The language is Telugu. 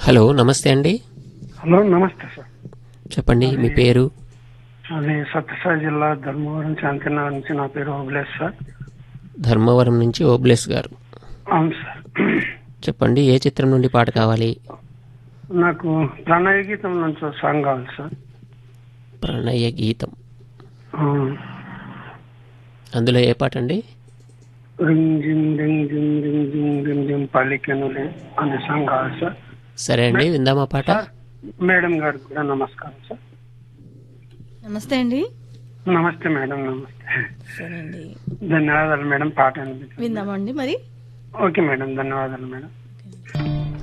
హలో నమస్తే అండి హలో నమస్తే సార్ చెప్పండి మీ పేరు అది సత్యసాయి జిల్లా ధర్మవరం శాంతినగర్ నుంచి నా పేరు ఓబ్లేస్ సార్ ధర్మవరం నుంచి ఓబ్లేస్ గారు అవును సార్ చెప్పండి ఏ చిత్రం నుండి పాట కావాలి నాకు ప్రణయ గీతం నుంచి ఒక సాంగ్ కావాలి సార్ ప్రణయ గీతం ఆ, అందులో ఏ పాట అండి రింగ్ జిమ్ రింగ్ జిమ్ రింగ్ జిమ్ రింగ్ జిమ్ పల్లికెనులే అనే సాంగ్ కావాలి సార్ సరే అండి విందామా పాట సార్ మేడం గారికి కూడా నమస్కారం సార్ నమస్తే అండి నమస్తే మేడం నమస్తే సరే అండి ధన్యవాదాలు మేడం పాట అనిపించింది విందామండి మరి ఓకే మేడం ధన్యవాదాలు మేడం